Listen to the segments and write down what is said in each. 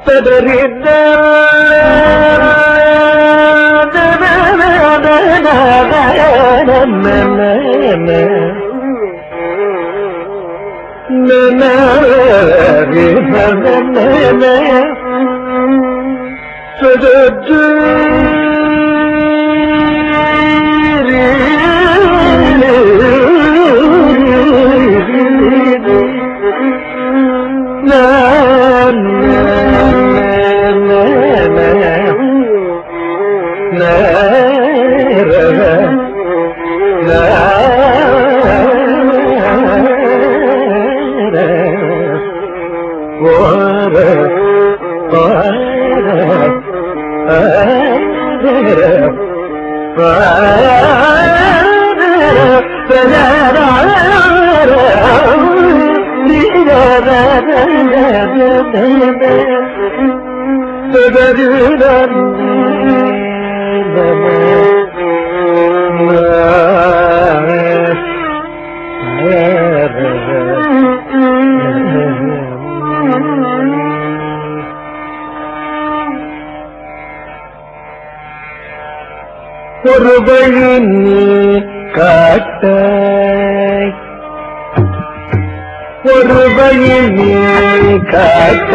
ஒரு வழி நீ காட்ட ஒரு வழி நீ காட்ட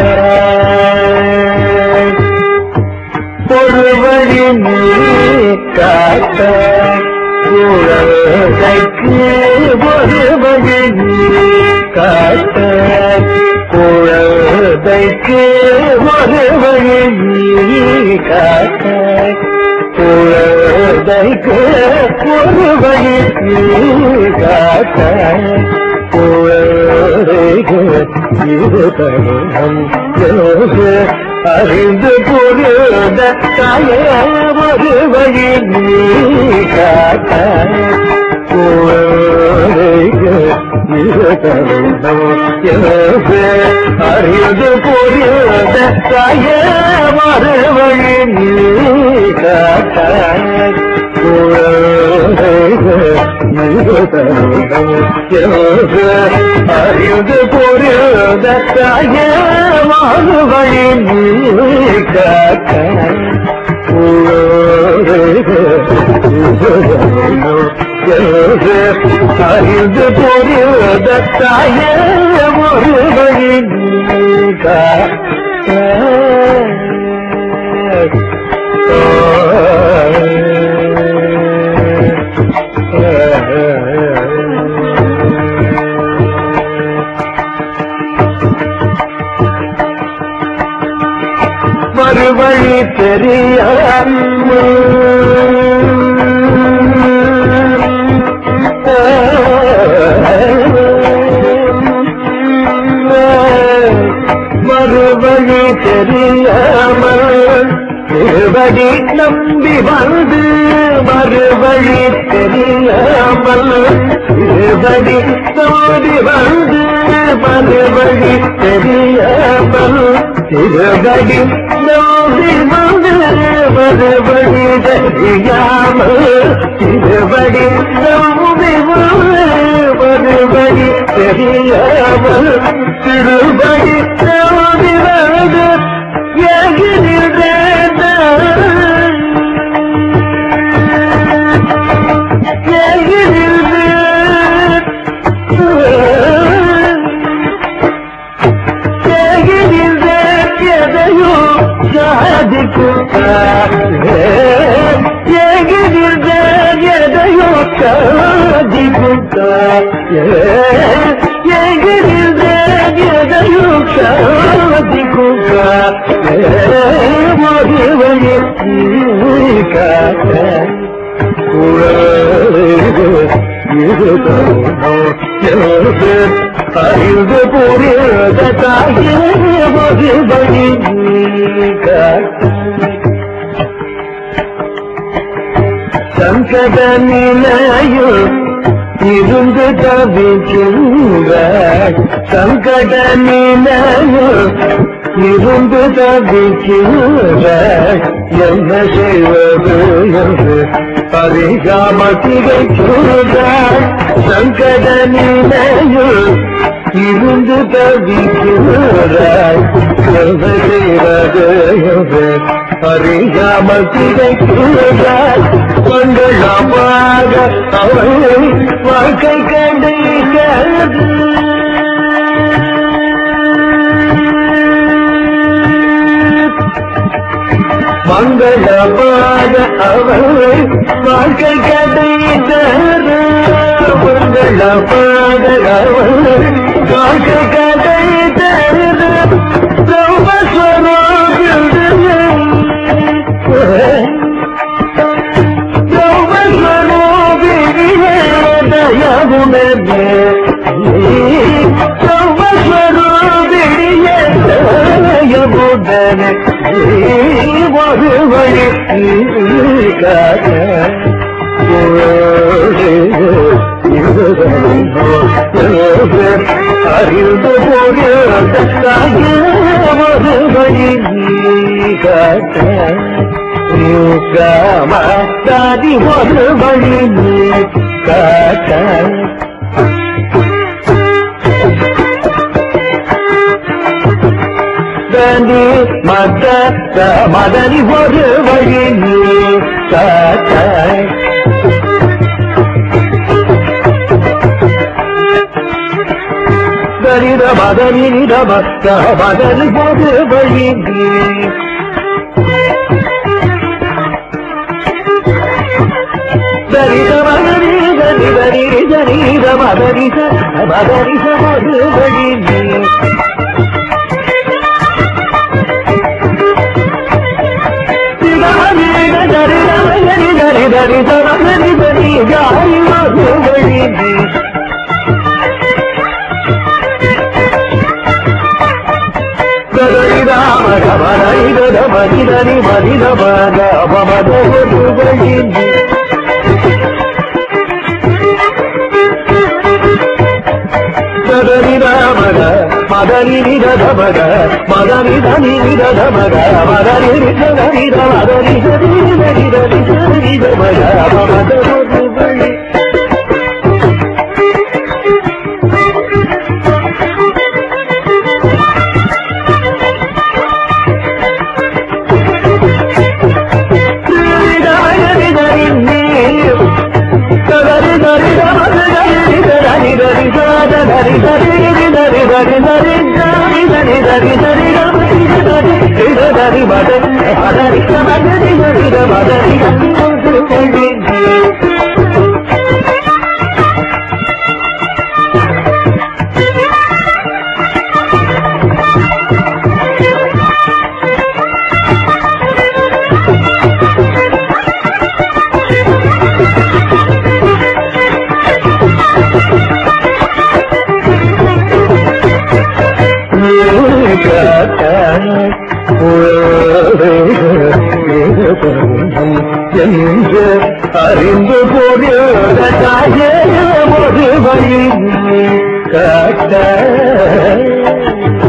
ஒரு வழி நீ காட்ட குழந்தைக்கு ஒரு வழி நீ காட்ட குழந்தைக்கு ஒரு வழி நீ காட்ட குழந்தைக்கு ஒரு வழி நீ காட்ட குழந்தைக்கு இது தருணம் என்று அறிந்து புரிந்த தாயே ஒரு வழி நீ காட்ட குழந்தைக்கு இது தருணம் என்று அறிந்து புரிந்த தாயே ஒரு வழி நீ காட்ட அறிந்து புரிந்த தாயே வாழ்வழி நீ காக்க அறிந்து புரிந்த தாயே ஒரு வழி நீ காக்க மறுவழி தெரியாமல் மறுவழி தெரியாமல் திருவடி நம்பி வந்து மறுவழி தெரியாமல் திருவடி நம்பி வந்து மறுவழி தெரியாமல் திருவடி நம்பி வந்து மறுவழி தெரியாமல் திருவடி நம்பி வந்து மறுவழி தெரியாமல் திருவடி நம்பி வந்து அறிந்து புரியாத தாயே ஒரு வழி சங்கட நிலையில் இருந்து தவிக்கின்ற சங்கட நிலையில் இருந்து தவிக்கின்ற என்ன செய்வது என்று அறியாமல் திகைக்கின்றார் சங்கட நிலையில் இருந்து தவிக்கிறாய் என்ன செய்வது என்று அறியாமல் திகைக்கிறாய் கொண்டலாமாக அவள் வாழ்க்கை கண்டிக்கிறது மங்களமாக அவள் வாழ்க்கை கதைத்தரு மங்களமாக அவள் வாழ்க்கை கதைத்தரு ஒரு வழி காக்க அறிந்து ஒரு வழி காக்க தாதி ஒரு வழி காக்க தனி மத மதனி ஒரு வழி காக்க தரித மதனி நிதம மதனி ஒரு வழி தரித மதனி தரி தரி தரித மதனி மதனி ஒரு வழி மதனி நித மக மதனி தனி நித மக மதனி நித நித மதனி நித நித நித மக மத ஒரு வழி என்று அறிந்து பொருளாய ஒரு வழி காட்ட